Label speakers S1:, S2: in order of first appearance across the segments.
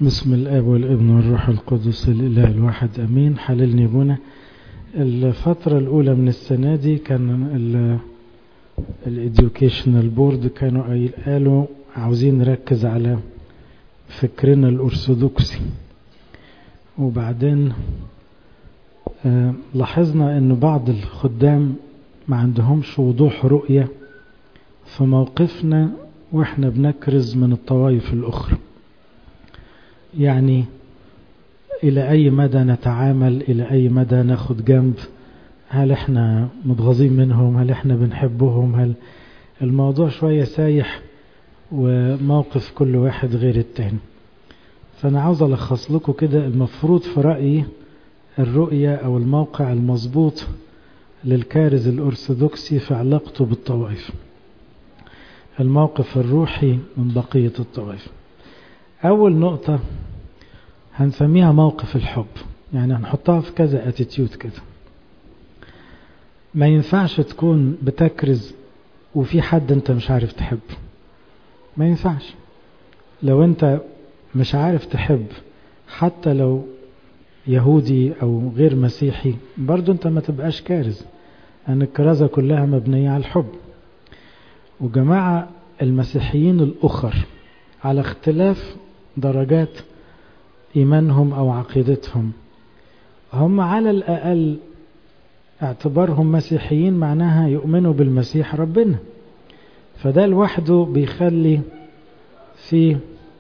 S1: بسم الاب والابن والروح القدس الاله الواحد امين حللني بنا الفترة الاولى من السنة دي كان الاديوكيشنال بورد كانوا قالوا عاوزين نركز على فكرنا الارثوذكسي وبعدين آه لاحظنا ان بعض الخدام ما عندهمش وضوح رؤية في موقفنا واحنا بنكرز من الطوائف الاخرى يعني الى اي مدى نتعامل الى اي مدى ناخد جنب هل احنا متغاظين منهم هل احنا بنحبهم هل الموضوع شوية سايح وموقف كل واحد غير التاني فانا عاوز الخص لكم كده المفروض في رأيي الرؤية او الموقع المظبوط للكارز الارثوذكسي في علاقته بالطوائف الموقف الروحي من بقية الطوائف أول نقطة هنسميها موقف الحب يعني هنحطها في كذا اتيتيود كده ما ينفعش تكون بتكرز وفي حد انت مش عارف تحبه ما ينفعش لو انت مش عارف تحب حتى لو يهودي او غير مسيحي برضو انت ما تبقاش كارز ان الكرازة كلها مبنية على الحب وجماعة المسيحيين الاخر على اختلاف درجات إيمانهم أو عقيدتهم هم على الأقل اعتبارهم مسيحيين معناها يؤمنوا بالمسيح ربنا فده لوحده بيخلي في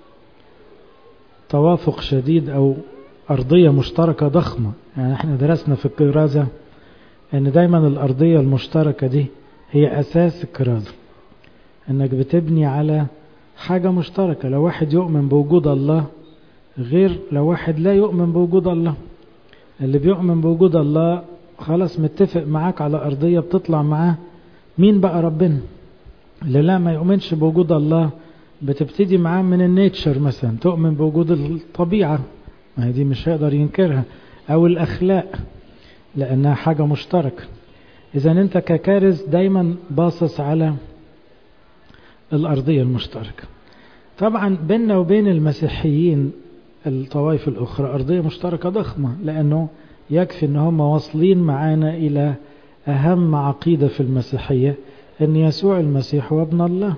S1: توافق شديد أو أرضية مشتركة ضخمة يعني احنا درسنا في الكرازة ان دايما الأرضية المشتركة دي هي أساس الكرازة انك بتبني على حاجة مشتركة لو واحد يؤمن بوجود الله غير لو واحد لا يؤمن بوجود الله اللي بيؤمن بوجود الله خلاص متفق معاك على أرضية بتطلع معاه مين بقى ربنا اللي لا ما يؤمنش بوجود الله بتبتدي معاه من النيتشر مثلا تؤمن بوجود الطبيعة ما هي دي مش هيقدر ينكرها أو الأخلاق لأنها حاجة مشتركة إذا أنت ككارز دايما باصص على الأرضية المشتركة طبعا بيننا وبين المسيحيين الطوائف الأخرى أرضية مشتركة ضخمة لأنه يكفي أن هم واصلين معانا إلى أهم عقيدة في المسيحية أن يسوع المسيح هو ابن الله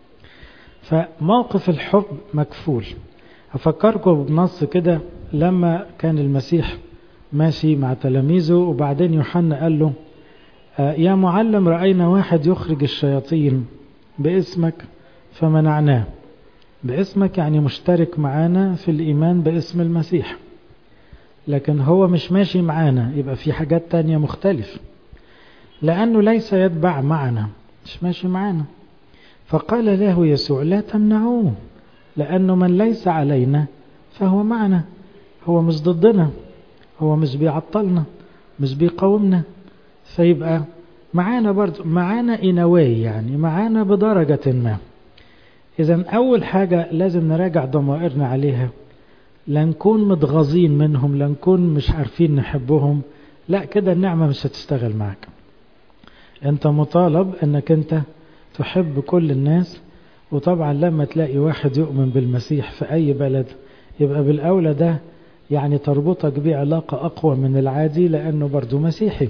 S1: فموقف الحب مكفول أفكركم بنص كده لما كان المسيح ماشي مع تلاميذه وبعدين يوحنا قال له يا معلم رأينا واحد يخرج الشياطين باسمك فمنعناه باسمك يعني مشترك معانا في الإيمان باسم المسيح لكن هو مش ماشي معانا يبقى في حاجات تانية مختلفة لأنه ليس يتبع معنا مش ماشي معانا فقال له يسوع لا تمنعوه لأنه من ليس علينا فهو معنا هو مش ضدنا هو مش بيعطلنا مش بيقاومنا فيبقى معانا برضو معانا إنواي يعني معانا بدرجة ما إذا أول حاجة لازم نراجع ضمائرنا عليها لا نكون متغاظين منهم لا نكون مش عارفين نحبهم لا كده النعمة مش هتشتغل معك أنت مطالب أنك أنت تحب كل الناس وطبعا لما تلاقي واحد يؤمن بالمسيح في أي بلد يبقى بالأولى ده يعني تربطك بيه علاقة أقوى من العادي لأنه برضو مسيحي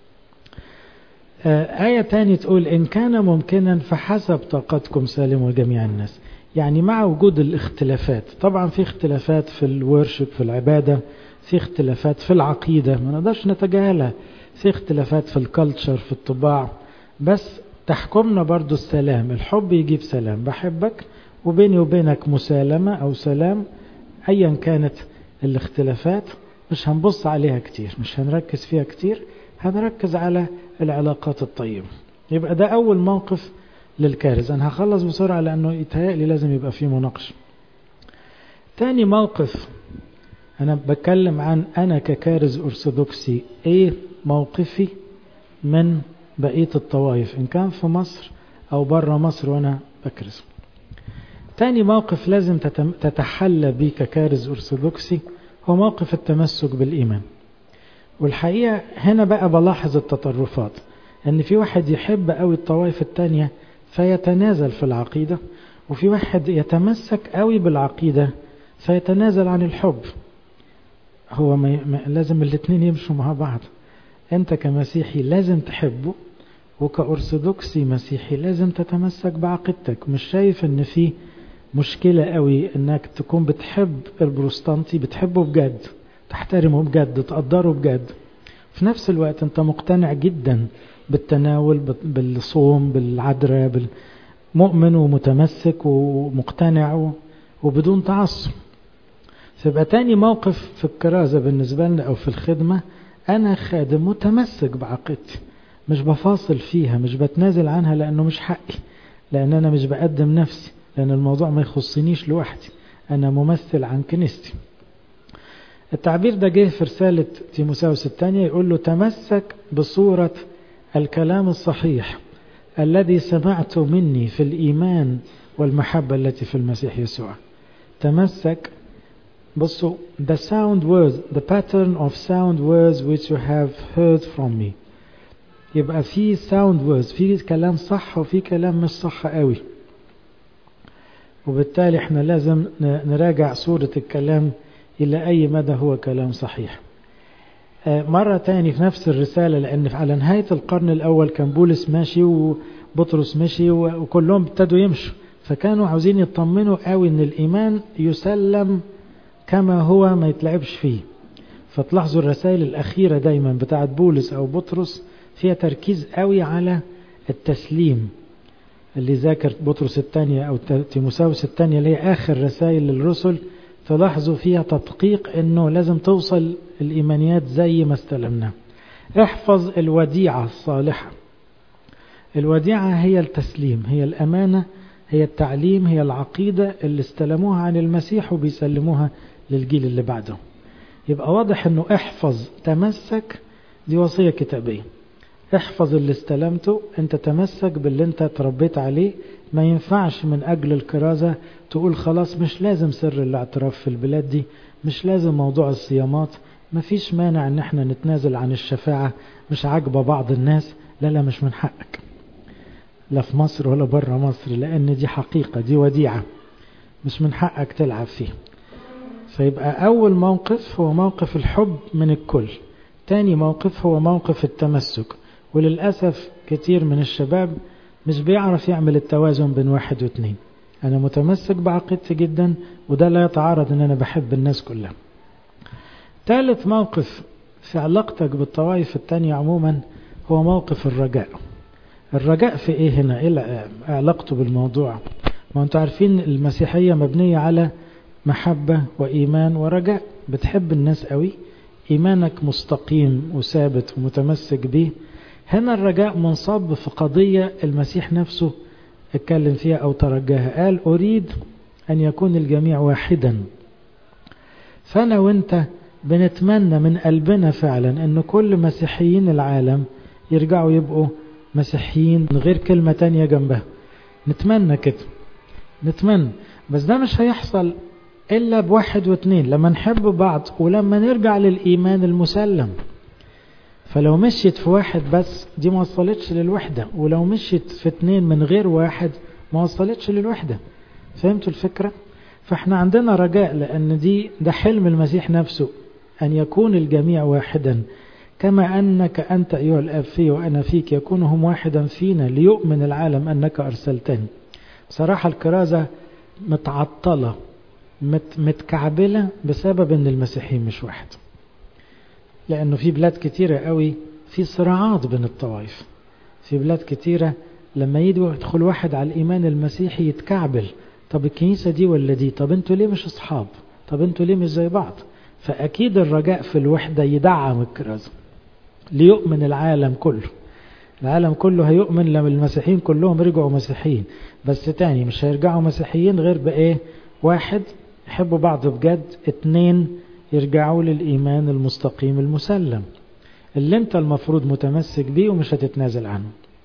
S1: آية تاني تقول إن كان ممكنا فحسب طاقتكم سالموا جميع الناس يعني مع وجود الاختلافات طبعا في اختلافات في الورشب في العبادة في اختلافات في العقيدة ما نقدرش نتجاهلها في اختلافات في الكالتشر في الطباع بس تحكمنا برضو السلام الحب يجيب سلام بحبك وبيني وبينك مسالمة أو سلام أيا كانت الاختلافات مش هنبص عليها كتير مش هنركز فيها كتير هنركز على العلاقات الطيبة يبقى ده أول موقف للكارز أنا هخلص بسرعة لأنه يتهيألي لازم يبقى فيه مناقشة تاني موقف أنا بتكلم عن أنا ككارز أرثوذكسي إيه موقفي من بقية الطوائف إن كان في مصر أو برا مصر وأنا بكرز تاني موقف لازم تتحلى بيه ككارز أرثوذكسي هو موقف التمسك بالإيمان والحقيقة هنا بقى بلاحظ التطرفات ان في واحد يحب قوي الطوائف التانية فيتنازل في العقيدة وفي واحد يتمسك قوي بالعقيدة فيتنازل عن الحب هو ما ما لازم الاثنين يمشوا مع بعض انت كمسيحي لازم تحبه وكأرثوذكسي مسيحي لازم تتمسك بعقيدتك مش شايف ان في مشكلة قوي انك تكون بتحب البروستانتي بتحبه بجد تحترمه بجد تقدره بجد في نفس الوقت انت مقتنع جدا بالتناول بالصوم بالعذراء مؤمن ومتمسك ومقتنع وبدون تعصب فيبقى تاني موقف في الكرازة بالنسبة لنا أو في الخدمة أنا خادم متمسك بعقيدتي مش بفاصل فيها مش بتنازل عنها لأنه مش حقي لأن أنا مش بقدم نفسي لأن الموضوع ما يخصنيش لوحدي أنا ممثل عن كنيستي التعبير ده جه في رسالة تيموساوس الثانية يقول له تمسك بصورة الكلام الصحيح الذي سمعت مني في الإيمان والمحبة التي في المسيح يسوع تمسك بصوا the sound words the pattern of sound words which you have heard from me يبقى في sound words في كلام صح وفي كلام مش صح قوي وبالتالي احنا لازم نراجع صورة الكلام إلى أي مدى هو كلام صحيح مرة تاني في نفس الرسالة لأن على نهاية القرن الأول كان بولس ماشي وبطرس مشي وكلهم ابتدوا يمشوا فكانوا عاوزين يطمنوا قوي ان الإيمان يسلم كما هو ما يتلعبش فيه فتلاحظوا الرسائل الأخيرة دايما بتاعت بولس أو بطرس فيها تركيز قوي على التسليم اللي ذاكر بطرس الثانية أو تيموساوس الثانية اللي هي آخر رسائل للرسل تلاحظوا فيها تدقيق انه لازم توصل الايمانيات زي ما استلمنا احفظ الوديعة الصالحة الوديعة هي التسليم هي الامانة هي التعليم هي العقيدة اللي استلموها عن المسيح وبيسلموها للجيل اللي بعده يبقى واضح انه احفظ تمسك دي وصية كتابية احفظ اللي استلمته انت تمسك باللي انت تربيت عليه ما ينفعش من اجل الكرازة تقول خلاص مش لازم سر الاعتراف في البلاد دي مش لازم موضوع الصيامات مفيش مانع ان احنا نتنازل عن الشفاعة مش عاجبة بعض الناس لا لا مش من حقك لا في مصر ولا بره مصر لان دي حقيقة دي وديعة مش من حقك تلعب فيها فيبقى اول موقف هو موقف الحب من الكل تاني موقف هو موقف التمسك وللأسف كتير من الشباب مش بيعرف يعمل التوازن بين واحد واثنين أنا متمسك بعقيدتي جدا وده لا يتعارض أن أنا بحب الناس كلها ثالث موقف في علاقتك بالطوائف التانية عموما هو موقف الرجاء الرجاء في ايه هنا ايه علاقته بالموضوع ما انتوا عارفين المسيحية مبنية على محبة وإيمان ورجاء بتحب الناس قوي إيمانك مستقيم وثابت ومتمسك به هنا الرجاء منصب في قضية المسيح نفسه اتكلم فيها أو ترجاها قال أريد أن يكون الجميع واحدا فأنا وانت بنتمنى من قلبنا فعلا أن كل مسيحيين العالم يرجعوا يبقوا مسيحيين من غير كلمة تانية جنبها نتمنى كده نتمنى بس ده مش هيحصل إلا بواحد واثنين لما نحب بعض ولما نرجع للإيمان المسلم فلو مشيت في واحد بس دي ما وصلتش للوحدة ولو مشيت في اتنين من غير واحد ما وصلتش للوحدة فهمتوا الفكرة فاحنا عندنا رجاء لأن دي ده حلم المسيح نفسه أن يكون الجميع واحدا كما أنك أنت أيها الأب في وأنا فيك يكون هم واحدا فينا ليؤمن العالم أنك أرسلتني بصراحة الكرازة متعطلة مت متكعبلة بسبب أن المسيحيين مش واحد لأنه في بلاد كتيرة قوي في صراعات بين الطوائف في بلاد كتيرة لما يدخل واحد على الإيمان المسيحي يتكعبل طب الكنيسة دي ولا دي طب انتوا ليه مش أصحاب طب انتوا ليه مش زي بعض فأكيد الرجاء في الوحدة يدعم الكرازة ليؤمن العالم كله العالم كله هيؤمن لما المسيحيين كلهم رجعوا مسيحيين بس تاني مش هيرجعوا مسيحيين غير بإيه واحد يحبوا بعض بجد اتنين يرجعوا للإيمان المستقيم المسلم اللي انت المفروض متمسك بيه ومش هتتنازل عنه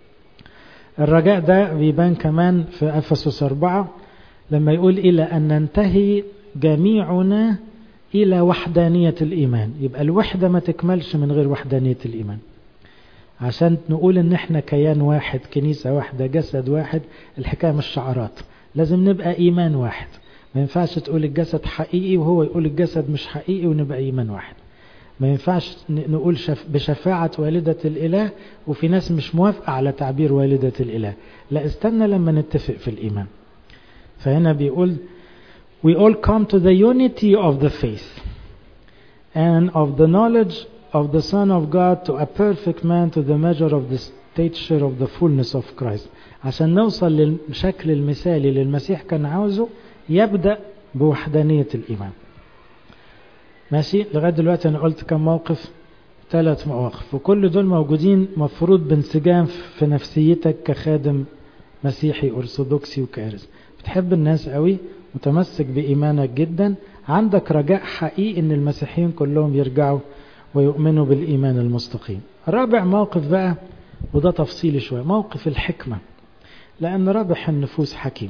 S1: الرجاء ده بيبان كمان في أفسس أربعة لما يقول إلى أن ننتهي جميعنا إلى وحدانية الإيمان يبقى الوحدة ما تكملش من غير وحدانية الإيمان عشان نقول ان احنا كيان واحد كنيسة واحدة جسد واحد الحكاية مش شعارات لازم نبقى إيمان واحد ما ينفعش تقول الجسد حقيقي وهو يقول الجسد مش حقيقي ونبقى إيمان واحد ما ينفعش نقول شف بشفاعة والدة الإله وفي ناس مش موافقة على تعبير والدة الإله لا استنى لما نتفق في الإيمان فهنا بيقول we all come to the unity of the faith and of the knowledge of the Son of God to a perfect man to the measure of the stature of the fullness of Christ عشان نوصل للشكل المثالي للمسيح كان عاوزه يبدأ بوحدانية الإيمان ماشي لغاية دلوقتي أنا قلت كم موقف ثلاث مواقف وكل دول موجودين مفروض بانسجام في نفسيتك كخادم مسيحي أرثوذكسي وكارث بتحب الناس قوي متمسك بإيمانك جدا عندك رجاء حقيقي ان المسيحيين كلهم يرجعوا ويؤمنوا بالإيمان المستقيم رابع موقف بقى وده تفصيلي شوية موقف الحكمة لأن رابح النفوس حكيم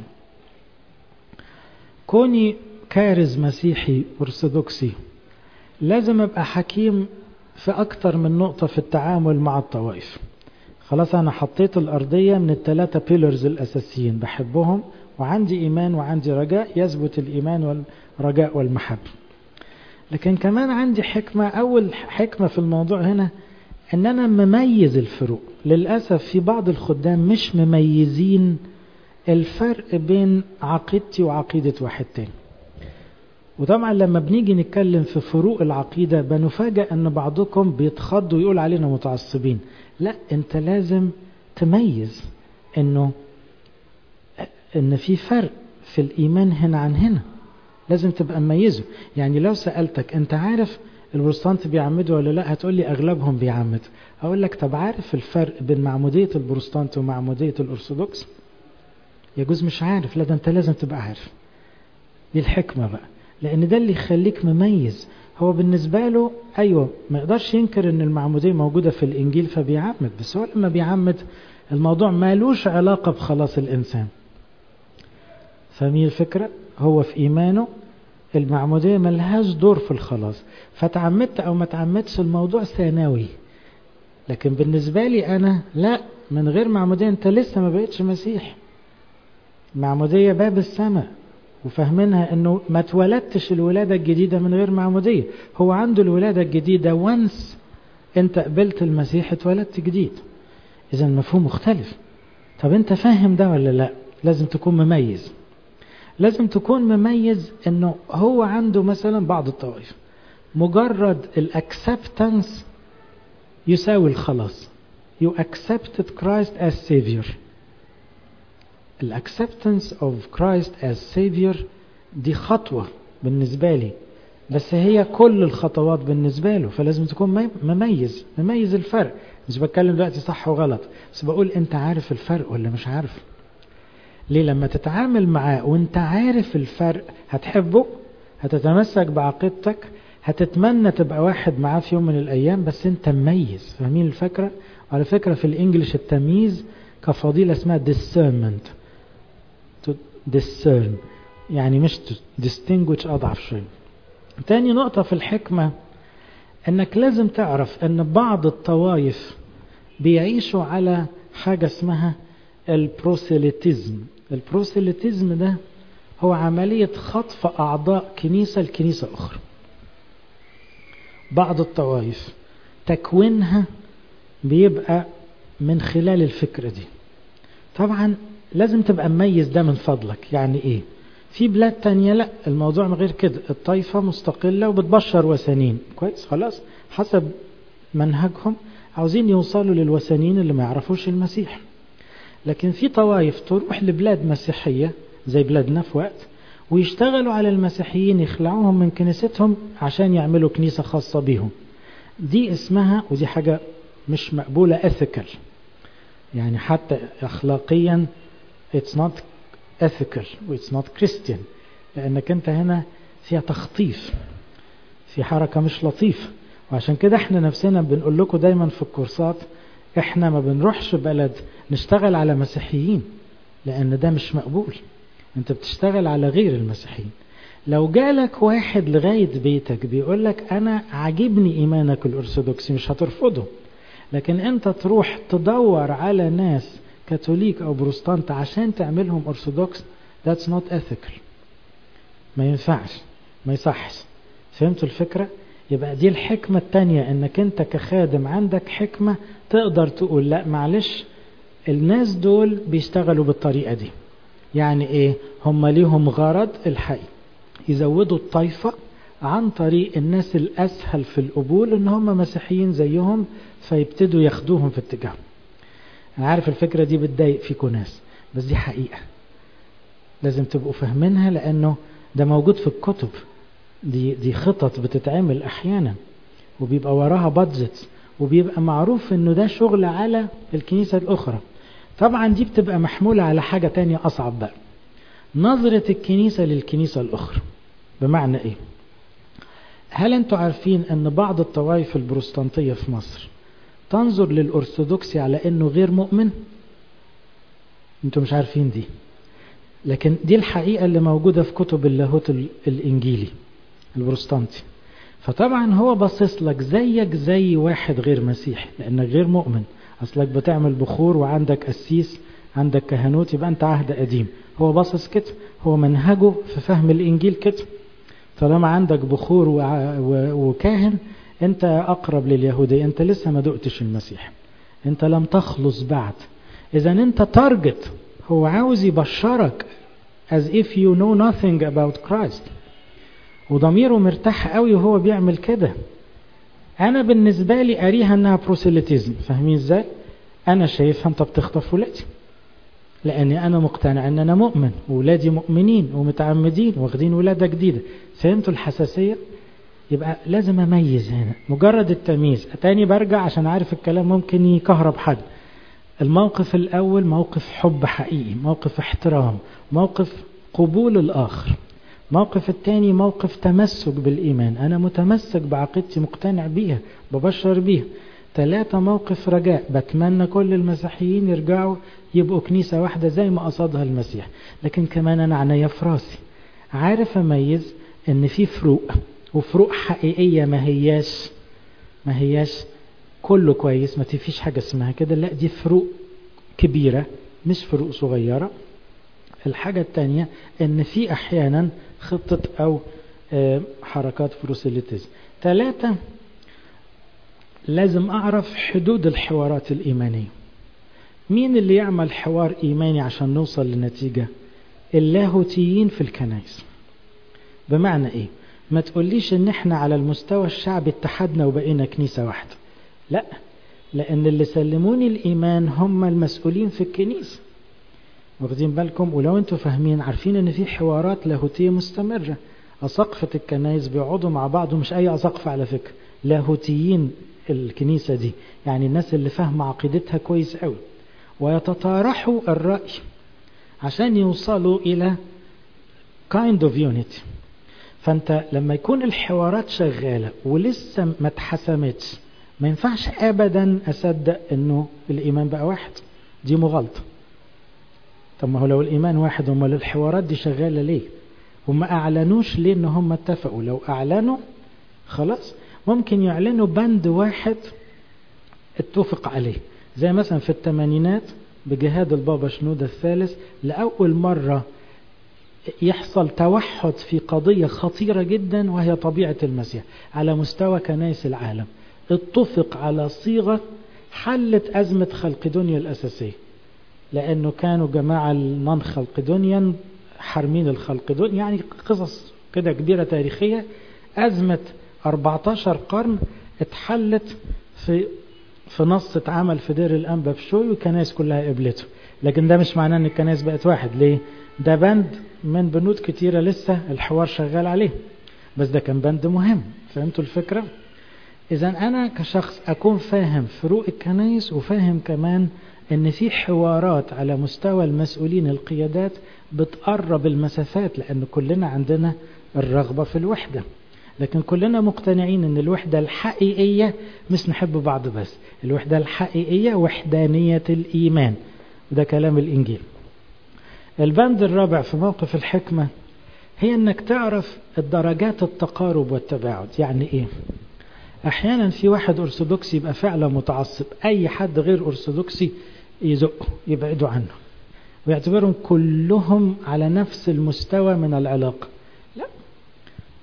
S1: كوني كارز مسيحي أرثوذكسي لازم أبقى حكيم في أكتر من نقطة في التعامل مع الطوائف خلاص أنا حطيت الأرضية من الثلاثة بيلرز الأساسيين بحبهم وعندي إيمان وعندي رجاء يثبت الإيمان والرجاء والمحبة لكن كمان عندي حكمة أول حكمة في الموضوع هنا أن أنا مميز الفروق للأسف في بعض الخدام مش مميزين الفرق بين عقيدتي وعقيدة واحد تاني وطبعا لما بنيجي نتكلم في فروق العقيدة بنفاجأ أن بعضكم بيتخض ويقول علينا متعصبين لا أنت لازم تميز أنه ان في فرق في الايمان هنا عن هنا لازم تبقى مميزه يعني لو سألتك انت عارف البروتستانت بيعمدوا ولا لا هتقول لي اغلبهم بيعمد اقول لك طب عارف الفرق بين معمودية البروتستانت ومعمودية الارثوذكس يجوز مش عارف لا ده انت لازم تبقى عارف دي الحكمة بقى لان ده اللي يخليك مميز هو بالنسبة له ايوه ما يقدرش ينكر ان المعمودية موجودة في الانجيل فبيعمد بس هو لما بيعمد الموضوع مالوش علاقة بخلاص الانسان فاهمين الفكرة هو في إيمانه المعمودية ملهاش دور في الخلاص فتعمدت أو ما تعمدتش الموضوع ثانوي لكن بالنسبة لي أنا لا من غير معمودية أنت لسه ما بقتش مسيح معمودية باب السماء وفاهمينها أنه ما اتولدتش الولادة الجديدة من غير معمودية هو عنده الولادة الجديدة وانس أنت قبلت المسيح اتولدت جديد إذا المفهوم مختلف طب أنت فاهم ده ولا لا لازم تكون مميز لازم تكون مميز انه هو عنده مثلا بعض الطوائف مجرد الاكسبتنس يساوي الخلاص you accepted Christ as Savior الاكسبتنس of Christ as Savior دي خطوة بالنسبة لي بس هي كل الخطوات بالنسبة له فلازم تكون مميز مميز الفرق مش بتكلم دلوقتي صح وغلط بس بقول انت عارف الفرق ولا مش عارف ليه لما تتعامل معاه وانت عارف الفرق هتحبه هتتمسك بعقيدتك هتتمنى تبقى واحد معاه في يوم من الايام بس انت مميز فاهمين الفكرة على فكرة في الانجليش التمييز كفضيلة اسمها discernment to discern يعني مش distinguish اضعف شوية تاني نقطة في الحكمة انك لازم تعرف ان بعض الطوائف بيعيشوا على حاجة اسمها البروسيليتيزم البروسيليتيزم ده هو عملية خطف أعضاء كنيسة لكنيسة أخرى بعض الطوائف تكوينها بيبقى من خلال الفكرة دي طبعا لازم تبقى مميز ده من فضلك يعني ايه في بلاد تانية لا الموضوع غير كده الطائفة مستقلة وبتبشر وثنين كويس خلاص حسب منهجهم عاوزين يوصلوا للوثنيين اللي ما يعرفوش المسيح لكن في طوائف تروح لبلاد مسيحية زي بلادنا في وقت ويشتغلوا على المسيحيين يخلعوهم من كنيستهم عشان يعملوا كنيسة خاصة بيهم دي اسمها ودي حاجة مش مقبولة ethical يعني حتى أخلاقيا it's not ethical it's not Christian لأنك أنت هنا فيها تخطيف في حركة مش لطيفة وعشان كده احنا نفسنا بنقول لكم دايما في الكورسات احنا ما بنروحش بلد نشتغل على مسيحيين لان ده مش مقبول انت بتشتغل على غير المسيحيين لو جالك واحد لغاية بيتك بيقول لك انا عاجبني ايمانك الارثوذكسي مش هترفضه لكن انت تروح تدور على ناس كاثوليك او بروستانت عشان تعملهم ارثوذكس that's not ethical ما ينفعش ما يصحش فهمتوا الفكرة يبقى دي الحكمة التانية انك انت كخادم عندك حكمة تقدر تقول لا معلش الناس دول بيشتغلوا بالطريقة دي يعني ايه هم ليهم غرض الحقيقي يزودوا الطائفة عن طريق الناس الأسهل في القبول إن هم مسيحيين زيهم فيبتدوا ياخدوهم في اتجاههم أنا عارف الفكرة دي بتضايق فيكم ناس بس دي حقيقة لازم تبقوا فاهمينها لأنه ده موجود في الكتب دي دي خطط بتتعمل أحيانا وبيبقى وراها بادجت وبيبقى معروف إنه ده شغل على الكنيسة الأخرى طبعا دي بتبقى محمولة على حاجة تانية أصعب بقى نظرة الكنيسة للكنيسة الأخرى بمعنى إيه هل أنتوا عارفين أن بعض الطوائف البروستانتية في مصر تنظر للأرثوذكسي على أنه غير مؤمن أنتوا مش عارفين دي لكن دي الحقيقة اللي موجودة في كتب اللاهوت الإنجيلي البروستانتي فطبعا هو باصص لك زيك زي واحد غير مسيحي لأنك غير مؤمن أصلك بتعمل بخور وعندك قسيس عندك كهنوت يبقى أنت عهد قديم هو باصص كده هو منهجه في فهم الإنجيل كده طالما عندك بخور وكاهن أنت أقرب لليهودية أنت لسه ما دقتش المسيح أنت لم تخلص بعد إذا أنت تارجت هو عاوز يبشرك as if you know nothing about Christ وضميره مرتاح قوي وهو بيعمل كده انا بالنسبة لي اريها انها بروسيليتيزم فاهمين ازاي انا شايفها انت بتخطف ولادي لاني انا مقتنع ان انا مؤمن وولادي مؤمنين ومتعمدين واخدين ولادة جديدة فهمتوا الحساسية يبقى لازم اميز هنا مجرد التمييز تاني برجع عشان عارف الكلام ممكن يكهرب حد الموقف الاول موقف حب حقيقي موقف احترام موقف قبول الاخر موقف التاني موقف تمسك بالإيمان أنا متمسك بعقيدتي مقتنع بيها ببشر بيها ثلاثة موقف رجاء بتمنى كل المسيحيين يرجعوا يبقوا كنيسة واحدة زي ما قصدها المسيح لكن كمان أنا عناية في راسي عارف أميز إن في فروق وفروق حقيقية ما هياش ما هياش كله كويس ما تفيش حاجة اسمها كده لا دي فروق كبيرة مش فروق صغيرة الحاجة الثانية ان في احيانا خطة او حركات بروسيليتيزم ثلاثة لازم اعرف حدود الحوارات الايمانية مين اللي يعمل حوار ايماني عشان نوصل لنتيجة اللاهوتيين في الكنائس بمعنى ايه ما تقوليش ان احنا على المستوى الشعبي اتحدنا وبقينا كنيسة واحدة لا لان اللي سلموني الايمان هم المسؤولين في الكنيسه واخدين بالكم ولو انتوا فاهمين عارفين ان في حوارات لاهوتيه مستمره اساقفه الكنائس بيقعدوا مع بعض ومش اي اساقفه على فكره لاهوتيين الكنيسه دي يعني الناس اللي فاهمه عقيدتها كويس قوي ويتطارحوا الراي عشان يوصلوا الى kind of unity فانت لما يكون الحوارات شغاله ولسه ما اتحسمتش ما ينفعش ابدا اصدق انه الايمان بقى واحد دي مغالطه طب ما هو لو الإيمان واحد هم الحوارات دي شغالة ليه هم أعلنوش ليه إن هم اتفقوا لو أعلنوا خلاص ممكن يعلنوا بند واحد اتفق عليه زي مثلا في الثمانينات بجهاد البابا شنودة الثالث لأول مرة يحصل توحد في قضية خطيرة جدا وهي طبيعة المسيح على مستوى كنائس العالم اتفق على صيغة حلت أزمة خلق دنيا الأساسية لأنه كانوا جماعة النون خلقدونيا حارمين الخلقدون يعني قصص كده كبيرة تاريخية أزمة 14 قرن اتحلت في في نص اتعمل في دير الأنبا بشوي والكنائس كلها قبلته لكن ده مش معناه ان الكنائس بقت واحد ليه ده بند من بنود كتيرة لسه الحوار شغال عليه بس ده كان بند مهم فهمتوا الفكرة اذا انا كشخص اكون فاهم فروق الكنائس وفاهم كمان ان في حوارات على مستوى المسؤولين القيادات بتقرب المسافات لان كلنا عندنا الرغبة في الوحدة لكن كلنا مقتنعين ان الوحدة الحقيقية مش نحب بعض بس الوحدة الحقيقية وحدانية الايمان وده كلام الانجيل البند الرابع في موقف الحكمة هي انك تعرف الدرجات التقارب والتباعد يعني ايه احيانا في واحد ارثوذكسي يبقى فعلا متعصب اي حد غير ارثوذكسي يزقه يبعدوا عنه ويعتبرهم كلهم على نفس المستوى من العلاقة لا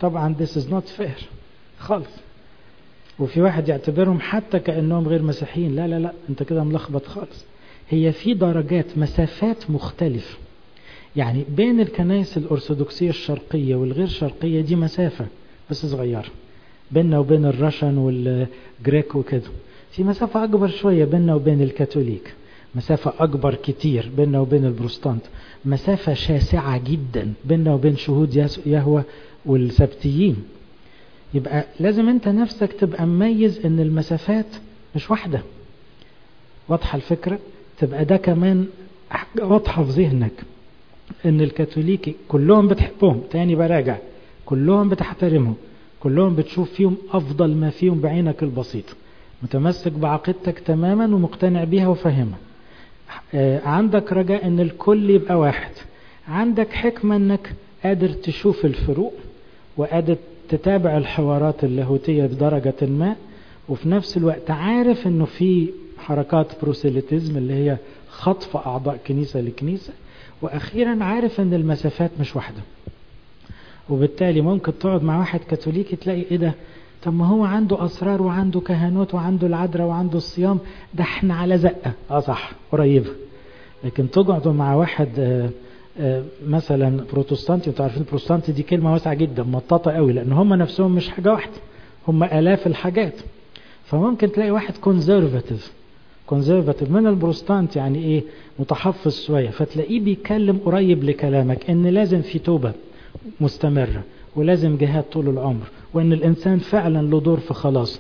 S1: طبعا this is not fair خالص وفي واحد يعتبرهم حتى كأنهم غير مسيحيين لا لا لا انت كده ملخبط خالص هي في درجات مسافات مختلفة يعني بين الكنائس الأرثوذكسية الشرقية والغير شرقية دي مسافة بس صغيرة بيننا وبين الرشن والجريك وكده في مسافة أكبر شوية بيننا وبين الكاثوليك مسافة أكبر كتير بيننا وبين البروستانت مسافة شاسعة جدا بيننا وبين شهود يهوى والسبتيين يبقى لازم انت نفسك تبقى مميز ان المسافات مش واحدة واضحة الفكرة تبقى ده كمان واضحة في ذهنك ان الكاثوليكي كلهم بتحبهم تاني براجع كلهم بتحترمهم كلهم بتشوف فيهم افضل ما فيهم بعينك البسيط متمسك بعقيدتك تماما ومقتنع بيها وفاهمها عندك رجاء ان الكل يبقى واحد عندك حكمة انك قادر تشوف الفروق وقادر تتابع الحوارات اللاهوتية بدرجة ما وفي نفس الوقت عارف انه في حركات بروسيليتيزم اللي هي خطف اعضاء كنيسة لكنيسة واخيرا عارف ان المسافات مش واحدة وبالتالي ممكن تقعد مع واحد كاثوليكي تلاقي ايه ده طب ما هو عنده اسرار وعنده كهنوت وعنده العذراء وعنده الصيام ده احنا على زقه اه صح قريبه لكن تقعدوا مع واحد آآ آآ مثلا بروتستانتي انتوا عارفين البروتستانتي دي كلمه واسعه جدا مطاطه قوي لان هم نفسهم مش حاجه واحده هم الاف الحاجات فممكن تلاقي واحد كونزرفاتيف كونزرفاتيف من البروتستانت يعني ايه متحفظ شويه فتلاقيه بيتكلم قريب لكلامك ان لازم في توبه مستمره ولازم جهاد طول العمر وان الانسان فعلا له دور في خلاص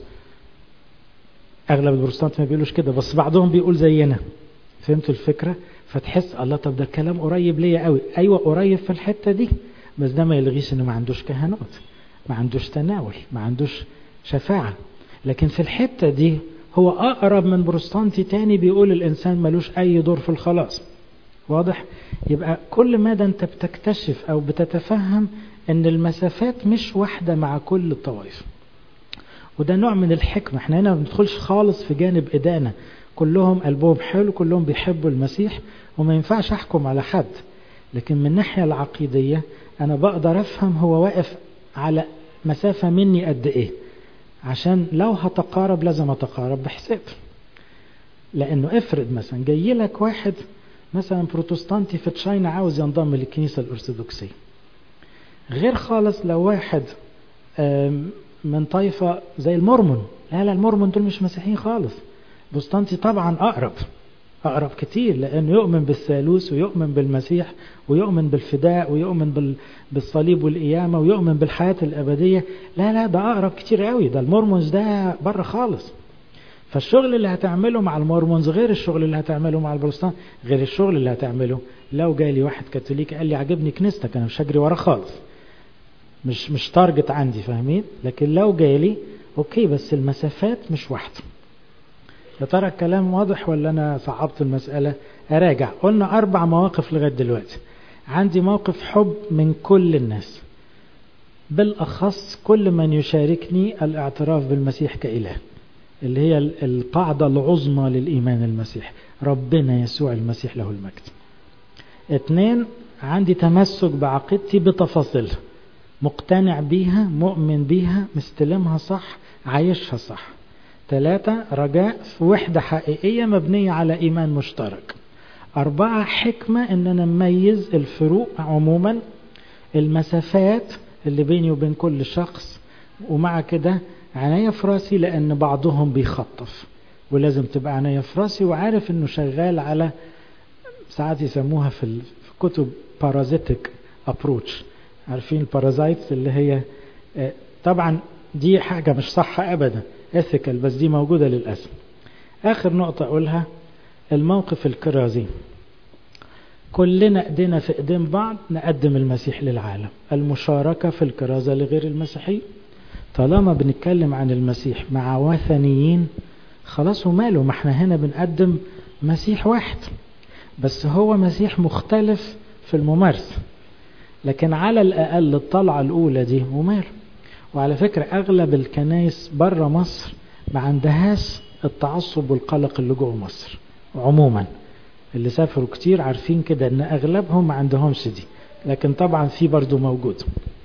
S1: اغلب البروتستانت ما بيقولوش كده بس بعضهم بيقول زينا فهمتوا الفكره فتحس الله طب ده الكلام قريب ليا قوي ايوه قريب في الحته دي بس ده ما يلغيش انه ما عندوش كهنوت ما عندوش تناول ما عندوش شفاعه لكن في الحته دي هو اقرب من بروتستانتي تاني بيقول الانسان ملوش اي دور في الخلاص واضح يبقى كل مدى انت بتكتشف او بتتفهم ان المسافات مش واحدة مع كل الطوائف وده نوع من الحكمة احنا هنا ما بندخلش خالص في جانب إدانة كلهم قلبهم حلو كلهم بيحبوا المسيح وما ينفعش أحكم على حد لكن من الناحية العقيدية أنا بقدر أفهم هو واقف على مسافة مني قد إيه عشان لو هتقارب لازم أتقارب بحساب لأنه افرض مثلا جاي لك واحد مثلا بروتستانتي في تشاينا عاوز ينضم للكنيسة الأرثوذكسية غير خالص لو واحد من طائفة زي المورمون لا لا المورمون دول مش مسيحيين خالص بوستانتي طبعا أقرب أقرب كتير لأنه يؤمن بالثالوث ويؤمن بالمسيح ويؤمن بالفداء ويؤمن بالصليب والقيامة ويؤمن بالحياة الأبدية لا لا ده أقرب كتير قوي ده المورمونز ده بره خالص فالشغل اللي هتعمله مع المورمونز غير الشغل اللي هتعمله مع البروتستانت غير الشغل اللي هتعمله لو جالي واحد كاثوليكي قال لي عجبني كنيستك انا مش هجري وراه خالص مش مش تارجت عندي فاهمين لكن لو جالي اوكي بس المسافات مش واحده يا ترى الكلام واضح ولا انا صعبت المساله اراجع قلنا اربع مواقف لغايه دلوقتي عندي موقف حب من كل الناس بالاخص كل من يشاركني الاعتراف بالمسيح كاله اللي هي القاعده العظمى للايمان المسيح ربنا يسوع المسيح له المجد اثنين عندي تمسك بعقيدتي بتفاصيلها مقتنع بيها مؤمن بيها مستلمها صح عايشها صح ثلاثة رجاء في وحدة حقيقية مبنية على إيمان مشترك أربعة حكمة إن أنا نميز الفروق عموما المسافات اللي بيني وبين كل شخص ومع كده عناية في راسي لأن بعضهم بيخطف ولازم تبقى عناية في راسي وعارف إنه شغال على ساعات يسموها في الكتب بارازيتك ابروتش عارفين البارازايتس اللي هي طبعا دي حاجة مش صح أبدا ethical بس دي موجودة للأسف آخر نقطة أقولها الموقف الكرازي كلنا ايدينا في ايدين بعض نقدم المسيح للعالم المشاركة في الكرازة لغير المسيحي طالما بنتكلم عن المسيح مع وثنيين خلاص وماله ما احنا هنا بنقدم مسيح واحد بس هو مسيح مختلف في الممارسة لكن على الأقل الطلعة الأولى دي وماله وعلى فكرة أغلب الكنايس بره مصر ما عندهاش التعصب والقلق اللي جوه مصر عموما اللي سافروا كتير عارفين كده ان اغلبهم ما عندهمش دي لكن طبعا في برضو موجود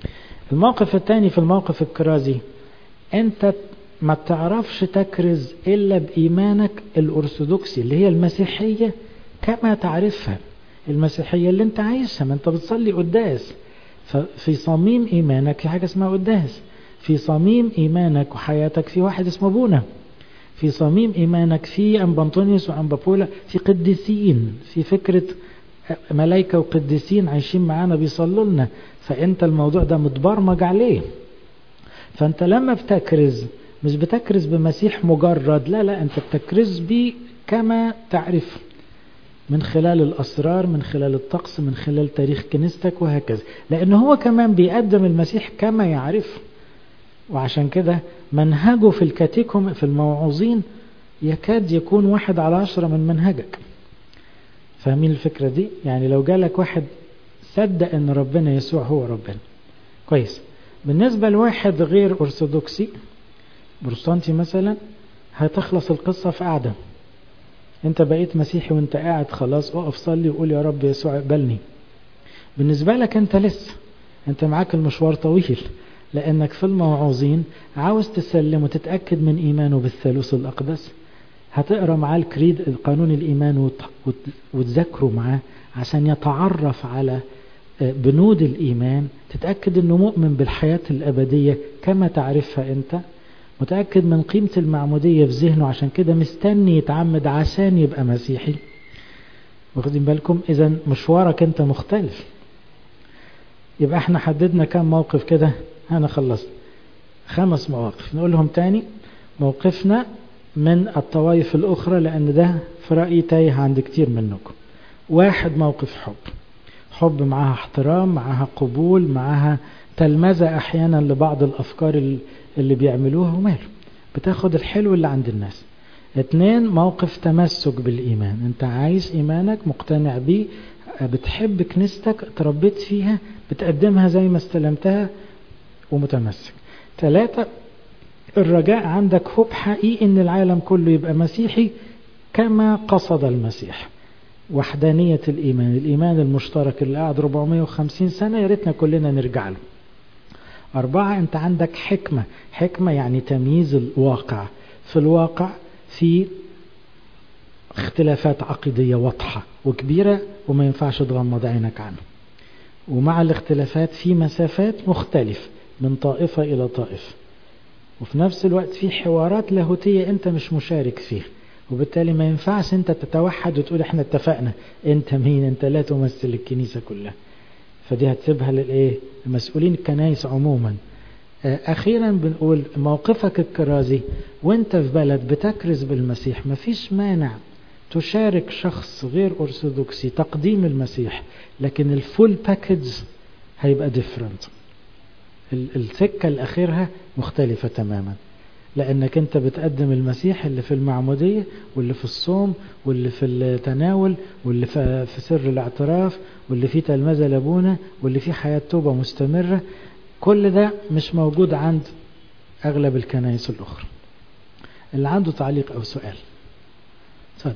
S1: الموقف الثاني في الموقف الكرازي انت ما بتعرفش تكرز الا بايمانك الارثوذكسي اللي هي المسيحيه كما تعرفها المسيحيه اللي انت عايشها ما انت بتصلي قداس ففي صميم ايمانك في حاجه اسمها قداس في صميم ايمانك وحياتك في واحد اسمه ابونا في صميم ايمانك في انبانطونيوس وانبابولا في قديسين في فكره ملائكه وقديسين عايشين معانا بيصلوا لنا فانت الموضوع ده متبرمج عليه فانت لما بتكرز مش بتكرز بمسيح مجرد لا لا انت بتكرز بيه كما تعرف من خلال الأسرار من خلال الطقس من خلال تاريخ كنيستك وهكذا لأن هو كمان بيقدم المسيح كما يعرف وعشان كده منهجه في الكاتيكوم في الموعوظين يكاد يكون واحد على عشرة من منهجك فاهمين الفكرة دي يعني لو جالك واحد صدق ان ربنا يسوع هو ربنا كويس بالنسبة لواحد غير أرثوذكسي بروتستانتي مثلا هتخلص القصة في قعدة انت بقيت مسيحي وانت قاعد خلاص اقف صلي وقول يا رب يسوع اقبلني بالنسبة لك انت لسه انت معاك المشوار طويل لانك في الموعوظين عاوز تسلم وتتأكد من ايمانه بالثالوث الاقدس هتقرا معاه الكريد القانون الايمان وتذاكره معاه عشان يتعرف على بنود الايمان تتأكد انه مؤمن بالحياة الابدية كما تعرفها انت متأكد من قيمة المعمودية في ذهنه عشان كده مستني يتعمد عشان يبقى مسيحي واخدين بالكم اذا مشوارك انت مختلف يبقى احنا حددنا كم موقف كده انا خلصت خمس مواقف نقولهم تاني موقفنا من الطوائف الاخرى لان ده في رأيي تايه عند كتير منكم واحد موقف حب حب معاها احترام معاها قبول معاها تلمذة احيانا لبعض الافكار اللي بيعملوها وماله بتاخد الحلو اللي عند الناس اتنين موقف تمسك بالإيمان انت عايز إيمانك مقتنع بيه بتحب كنيستك تربيت فيها بتقدمها زي ما استلمتها ومتمسك ثلاثة الرجاء عندك هوب حقيقي ان العالم كله يبقى مسيحي كما قصد المسيح وحدانية الإيمان الإيمان المشترك اللي قاعد 450 سنة يا ريتنا كلنا نرجع له أربعة أنت عندك حكمة حكمة يعني تمييز الواقع في الواقع في اختلافات عقيدية واضحة وكبيرة وما ينفعش تغمض عينك عنه ومع الاختلافات في مسافات مختلفة من طائفة إلى طائفة وفي نفس الوقت في حوارات لاهوتية أنت مش مشارك فيها وبالتالي ما ينفعش أنت تتوحد وتقول احنا اتفقنا أنت مين أنت لا تمثل الكنيسة كلها فدي هتسيبها للايه المسؤولين الكنايس عموما اخيرا بنقول موقفك الكرازي وانت في بلد بتكرز بالمسيح مفيش مانع تشارك شخص غير ارثوذكسي تقديم المسيح لكن الفول باكج هيبقى ديفرنت السكة الاخيرها مختلفة تماما لانك انت بتقدم المسيح اللي في المعمودية واللي في الصوم واللي في التناول واللي في سر الاعتراف واللي فيه تلمذة لابونا واللي فيه حياة توبة مستمرة كل ده مش موجود عند اغلب الكنائس الاخرى اللي عنده تعليق او سؤال اتفضل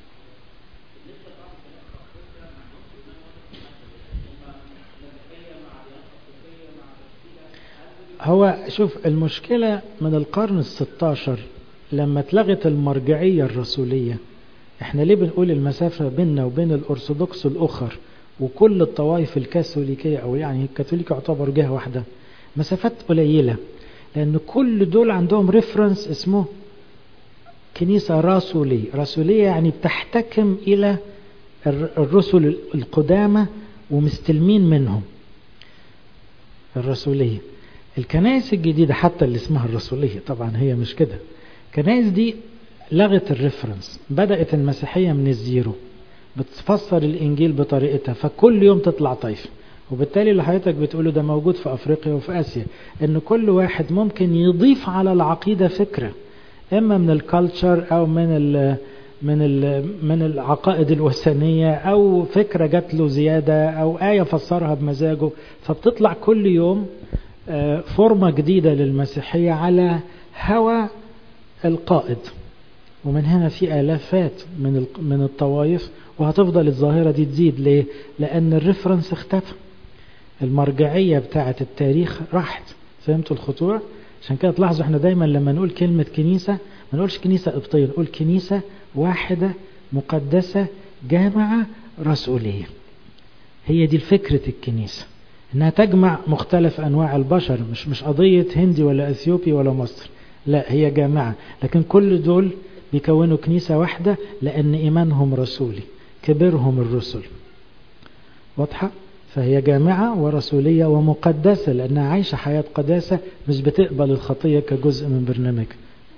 S1: هو شوف المشكلة من القرن الستاشر لما اتلغت المرجعية الرسولية احنا ليه بنقول المسافة بيننا وبين الأرثوذكس الأخر وكل الطوائف الكاثوليكية أو يعني الكاثوليك يعتبر جهة واحدة مسافات قليلة لأن كل دول عندهم ريفرنس اسمه كنيسة رسولية رسولية يعني بتحتكم إلى الرسل القدامى ومستلمين منهم الرسولية الكنائس الجديدة حتى اللي اسمها الرسولية طبعا هي مش كده الكنائس دي لغت الريفرنس بدأت المسيحية من الزيرو بتفسر الإنجيل بطريقتها فكل يوم تطلع طائفة وبالتالي اللي حضرتك بتقوله ده موجود في أفريقيا وفي آسيا إن كل واحد ممكن يضيف على العقيدة فكرة إما من الكالتشر أو من ال من ال من العقائد الوثنية أو فكرة جات له زيادة أو آية فسرها بمزاجه فبتطلع كل يوم فورمة جديدة للمسيحية على هوى القائد ومن هنا في آلافات من من الطوائف وهتفضل الظاهرة دي تزيد ليه؟ لأن الريفرنس اختفى المرجعية بتاعة التاريخ راحت فهمتوا الخطورة عشان كده تلاحظوا احنا دايما لما نقول كلمة كنيسة ما نقولش كنيسة قبطية نقول كنيسة واحدة مقدسة جامعة رسولية هي دي فكرة الكنيسة انها تجمع مختلف انواع البشر مش مش قضية هندي ولا اثيوبي ولا مصري لا هي جامعة لكن كل دول بيكونوا كنيسة واحدة لان ايمانهم رسولي كبرهم الرسل واضحة فهي جامعة ورسولية ومقدسة لأنها عايشة حياة قداسة مش بتقبل الخطية كجزء من برنامجها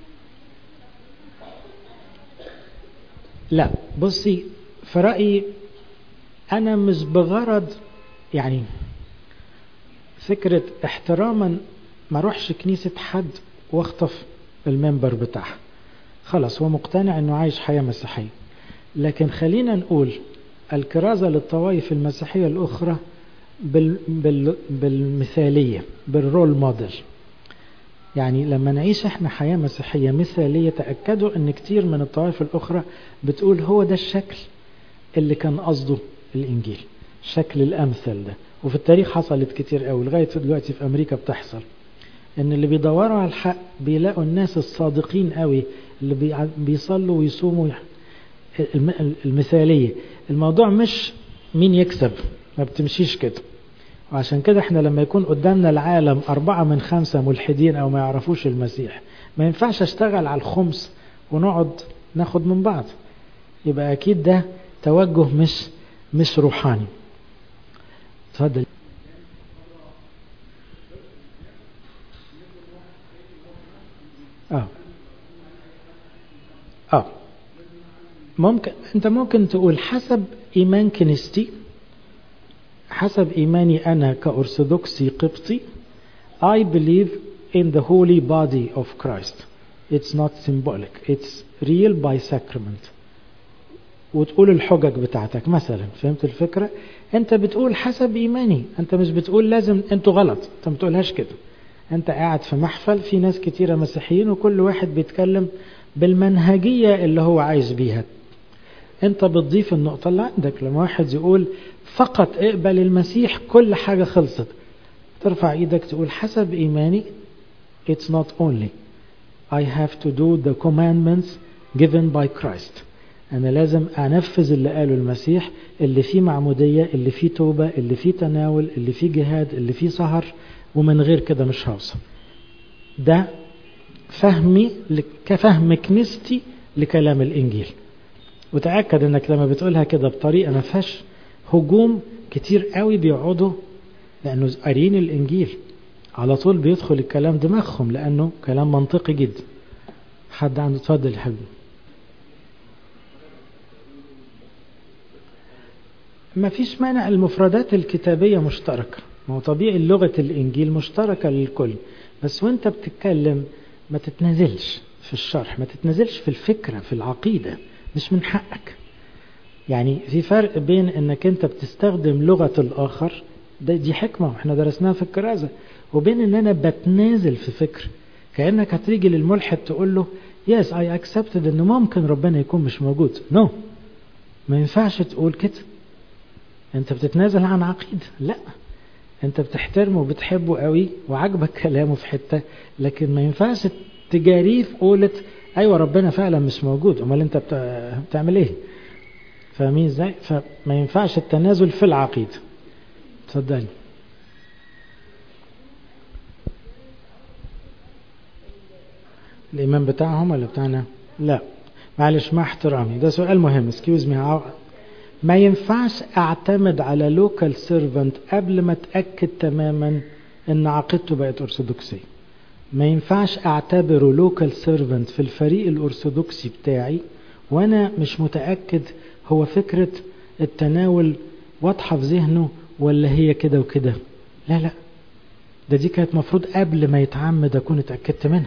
S1: لا بصي في رأيي أنا مش بغرض يعني فكرة احتراما ما اروحش كنيسة حد واخطف المنبر بتاعها خلاص هو مقتنع انه عايش حياة مسيحية لكن خلينا نقول الكرازة للطوائف المسيحية الأخرى بال بال بالمثالية بالرول موديل يعني لما نعيش احنا حياة مسيحية مثالية تأكدوا ان كتير من الطوائف الأخرى بتقول هو ده الشكل اللي كان قصده الإنجيل الشكل الأمثل ده وفي التاريخ حصلت كتير قوي لغاية دلوقتي في أمريكا بتحصل ان اللي بيدوروا على الحق بيلاقوا الناس الصادقين قوي اللي بيصلوا ويصوموا المثالية الموضوع مش مين يكسب ما بتمشيش كده وعشان كده احنا لما يكون قدامنا العالم أربعة من خمسة ملحدين أو ما يعرفوش المسيح ما ينفعش اشتغل على الخمس ونقعد ناخد من بعض يبقى أكيد ده توجه مش مش روحاني اتفضل اه اه ممكن انت ممكن تقول حسب ايمان كنيستي حسب ايماني انا كأرثوذكسي قبطي I believe in the holy body of Christ it's not symbolic it's real by sacrament وتقول الحجج بتاعتك مثلا فهمت الفكرة انت بتقول حسب ايماني انت مش بتقول لازم انتوا غلط انت ما بتقولهاش كده انت قاعد في محفل في ناس كتيرة مسيحيين وكل واحد بيتكلم بالمنهجية اللي هو عايز بيها انت بتضيف النقطة اللي عندك لما واحد يقول فقط اقبل المسيح كل حاجة خلصت ترفع ايدك تقول حسب ايماني it's not only I have to do the commandments given by Christ أنا لازم أنفذ اللي قاله المسيح اللي فيه معمودية اللي فيه توبة اللي فيه تناول اللي فيه جهاد اللي فيه سهر ومن غير كده مش هوصل ده فهمي كفهم كنيستي لكلام الإنجيل وتأكد أنك لما بتقولها كده بطريقة ما فيهاش هجوم كتير قوي بيقعدوا لأنه قارين الإنجيل على طول بيدخل الكلام دماغهم لأنه كلام منطقي جدا حد عنده اتفضل يا حبيبي ما فيش مانع المفردات الكتابية مشتركة ما هو طبيعي لغة الإنجيل مشتركة للكل بس وانت بتتكلم ما تتنازلش في الشرح ما تتنازلش في الفكرة في العقيدة مش من حقك يعني في فرق بين انك انت بتستخدم لغة الآخر ده دي حكمة واحنا درسناها في الكرازة وبين ان انا بتنازل في فكر كأنك هتيجي للملحد تقول له يس اي اكسبتد ان ممكن ربنا يكون مش موجود نو no. ما ينفعش تقول كده انت بتتنازل عن عقيدة لا انت بتحترمه وبتحبه قوي وعجبك كلامه في حتة لكن ما ينفعش تجاريه في قولة ايوه ربنا فعلا مش موجود امال انت بتعمل ايه فاهمين ازاي فما ينفعش التنازل في العقيدة اتفضلي الإيمان بتاعهم ولا بتاعنا لا معلش مع احترامي ده سؤال مهم اسكيوز مي ما ينفعش اعتمد على لوكال سيرفنت قبل ما اتاكد تماما ان عقيدته بقت ارثوذكسيه ما ينفعش اعتبره لوكال سيرفنت في الفريق الارثوذكسي بتاعي وانا مش متاكد هو فكره التناول واضحه في ذهنه ولا هي كده وكده لا لا ده دي كانت مفروض قبل ما يتعمد اكون اتاكدت منها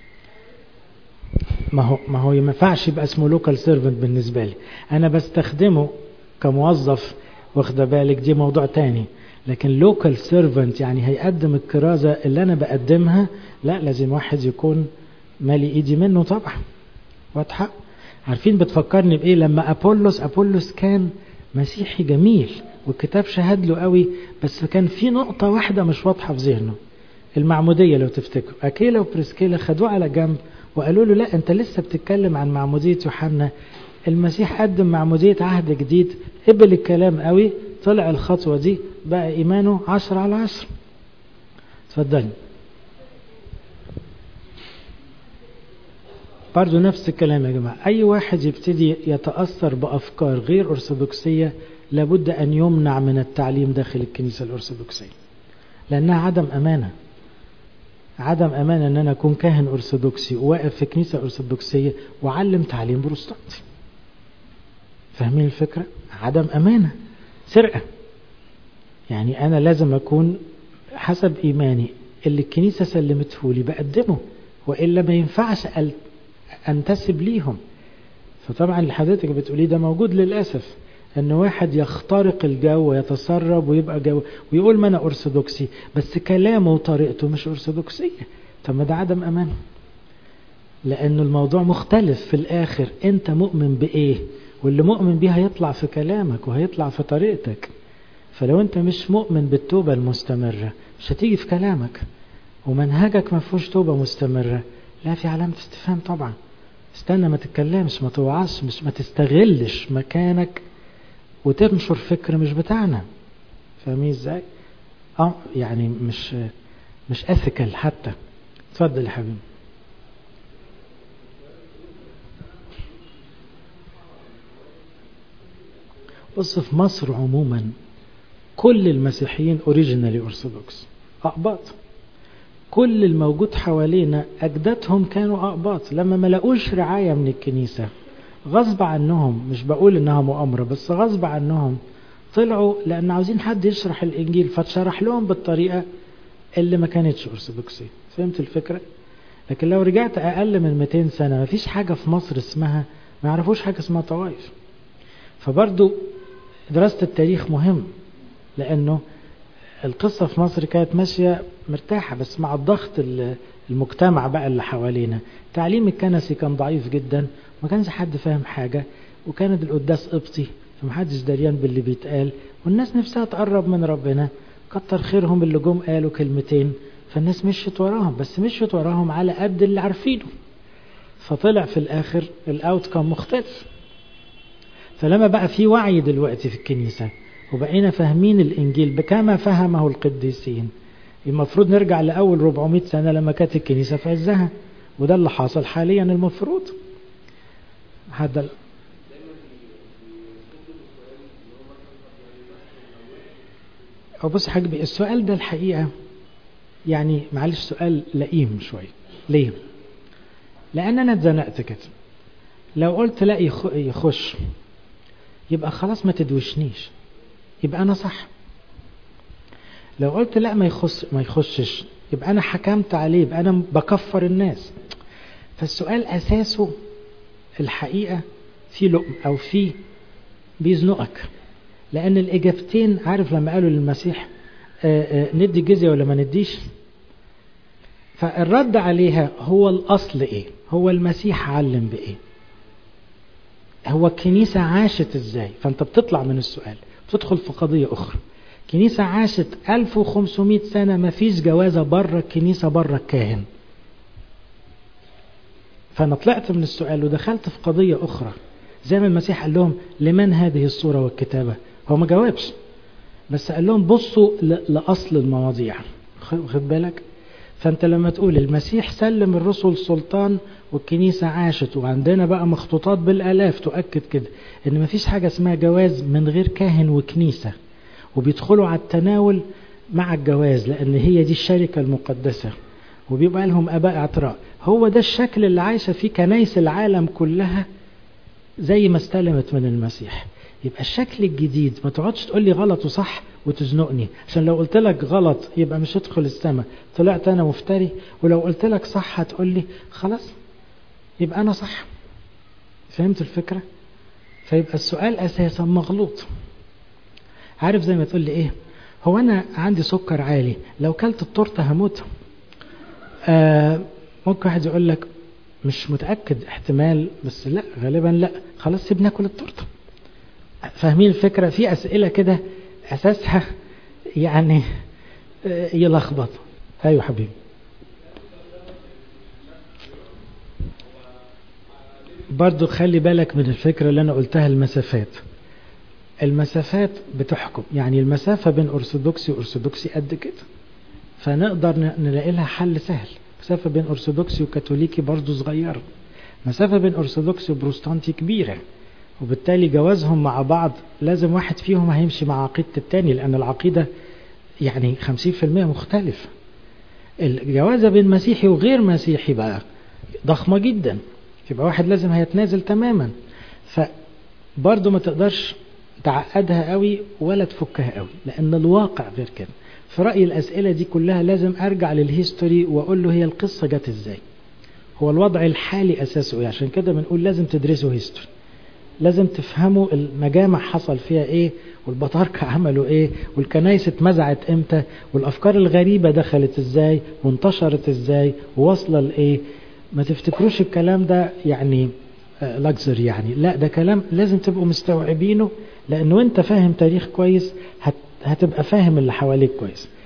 S1: ما هو ما هو ما ينفعش يبقى اسمه لوكال سيرفنت بالنسبه لي انا بستخدمه كموظف واخده بالك دي موضوع تاني لكن لوكال سيرفنت يعني هيقدم الكرازة اللي أنا بقدمها لا لازم واحد يكون مالي إيدي منه طبعا واضحة عارفين بتفكرني بإيه لما أبولس أبولس كان مسيحي جميل والكتاب شهد له قوي بس كان في نقطة واحدة مش واضحة في ذهنه المعمودية لو تفتكروا أكيلا وبريسكيلا خدوه على جنب وقالوا له لا أنت لسه بتتكلم عن معمودية يوحنا المسيح قدم معمودية عهد جديد قبل الكلام قوي طلع الخطوة دي بقى إيمانه عشر على عشر اتفضلي برضو نفس الكلام يا جماعة أي واحد يبتدي يتأثر بأفكار غير أرثوذكسية لابد أن يمنع من التعليم داخل الكنيسة الأرثوذكسية لأنها عدم أمانة عدم أمانة أن أنا أكون كاهن أرثوذكسي وواقف في كنيسة أرثوذكسية وأعلم تعليم بروستانتي فاهمين الفكرة؟ عدم أمانة سرقة يعني أنا لازم أكون حسب إيماني اللي الكنيسة سلمته لي بقدمه وإلا ما ينفعش أنتسب ليهم فطبعا اللي حضرتك بتقوليه ده موجود للأسف ان واحد يخترق الجو ويتسرب ويبقى جو ويقول ما انا ارثوذكسي بس كلامه وطريقته مش ارثوذكسيه طب ما ده عدم امان لانه الموضوع مختلف في الاخر انت مؤمن بايه واللي مؤمن بيه هيطلع في كلامك وهيطلع في طريقتك فلو انت مش مؤمن بالتوبة المستمرة مش هتيجي في كلامك ومنهجك ما فيهوش توبة مستمرة لا في علامة استفهام طبعا استنى ما تتكلمش ما توعظش مش ما تستغلش مكانك وتنشر فكر مش بتاعنا فاهمين ازاي اه يعني مش مش اثيكال حتى اتفضل يا حبيبي بص في مصر عموما كل المسيحيين اوريجينالي ارثوذكس اقباط كل الموجود حوالينا اجدادهم كانوا اقباط لما ما لقوش رعايه من الكنيسه غصب عنهم مش بقول انها مؤامرة بس غصب عنهم طلعوا لان عاوزين حد يشرح الانجيل فاتشرح لهم بالطريقة اللي ما كانتش ارثوذكسية فهمت الفكرة لكن لو رجعت اقل من 200 سنة ما فيش حاجة في مصر اسمها ما يعرفوش حاجة اسمها طوائف فبرضو دراسة التاريخ مهم لانه القصة في مصر كانت ماشية مرتاحة بس مع الضغط المجتمع بقى اللي حوالينا التعليم الكنسي كان ضعيف جدا ما كانش حد فاهم حاجة وكانت القداس قبطي فمحدش دريان باللي بيتقال والناس نفسها تقرب من ربنا كتر خيرهم اللي جم قالوا كلمتين فالناس مشيت وراهم بس مشيت وراهم على قد اللي عارفينه فطلع في الاخر الاوت كان مختلف فلما بقى في وعي دلوقتي في الكنيسة وبقينا فاهمين الانجيل بكما فهمه القديسين المفروض نرجع لاول 400 سنة لما كانت الكنيسة في عزها وده اللي حاصل حاليا المفروض هذا هو بص يا حاجبي السؤال ده الحقيقة يعني معلش سؤال لئيم شوية ليه؟ لأن أنا اتزنقت كده لو قلت لا يخش يبقى خلاص ما تدوشنيش يبقى أنا صح لو قلت لا ما يخش ما يخشش يبقى أنا حكمت عليه يبقى أنا بكفر الناس فالسؤال أساسه الحقيقة في لقم أو في بيزنقك لأن الإجابتين عارف لما قالوا للمسيح آآ آآ ندي جزية ولا ما نديش فالرد عليها هو الأصل إيه هو المسيح علم بإيه هو الكنيسة عاشت إزاي فأنت بتطلع من السؤال بتدخل في قضية أخرى كنيسة عاشت 1500 سنة ما فيش جوازة بره الكنيسة بره الكاهن فأنا طلعت من السؤال ودخلت في قضية أخرى زي ما المسيح قال لهم لمن هذه الصورة والكتابة هو ما جاوبش بس قال لهم بصوا لأصل المواضيع خد بالك فأنت لما تقول المسيح سلم الرسل سلطان والكنيسة عاشت وعندنا بقى مخطوطات بالآلاف تؤكد كده إن ما فيش حاجة اسمها جواز من غير كاهن وكنيسة وبيدخلوا على التناول مع الجواز لأن هي دي الشركة المقدسة وبيبقى لهم اباء اعتراء هو ده الشكل اللي عايشه فيه كنايس العالم كلها زي ما استلمت من المسيح يبقى الشكل الجديد ما تقعدش تقول لي غلط وصح وتزنقني عشان لو قلت لك غلط يبقى مش هدخل السماء طلعت انا مفتري ولو قلت لك صح هتقول لي خلاص يبقى انا صح فهمت الفكره فيبقى السؤال اساسا مغلوط عارف زي ما تقول لي ايه هو انا عندي سكر عالي لو كلت التورته هموت آه ممكن واحد يقول لك مش متأكد احتمال بس لا غالبا لا خلاص سيب ناكل التورته فاهمين الفكرة في أسئلة كده أساسها يعني يلخبط أيوة حبيبي برضو خلي بالك من الفكرة اللي أنا قلتها المسافات المسافات بتحكم يعني المسافة بين أرثوذكسي وأرثوذكسي قد كده فنقدر نلاقي لها حل سهل مسافة بين أرثوذكسي وكاثوليكي برضو صغيرة مسافة بين أرثوذكسي وبروستانتي كبيرة وبالتالي جوازهم مع بعض لازم واحد فيهم هيمشي مع عقيدة التاني لأن العقيدة يعني 50% مختلفة الجوازة بين مسيحي وغير مسيحي بقى ضخمة جدا يبقى واحد لازم هيتنازل تماما فبرضه ما تقدرش تعقدها قوي ولا تفكها قوي لأن الواقع غير كده في رأيي الأسئلة دي كلها لازم أرجع للهيستوري وأقول له هي القصة جت إزاي هو الوضع الحالي أساسه إيه عشان كده بنقول لازم تدرسوا هيستوري لازم تفهموا المجامع حصل فيها ايه والبطاركة عملوا ايه والكنايس اتمزعت امتى والافكار الغريبة دخلت ازاي وانتشرت ازاي وواصلة لايه ما تفتكروش الكلام ده يعني لاكزر يعني لا ده كلام لازم تبقوا مستوعبينه لانه انت فاهم تاريخ كويس هتبقى فاهم اللي حواليك كويس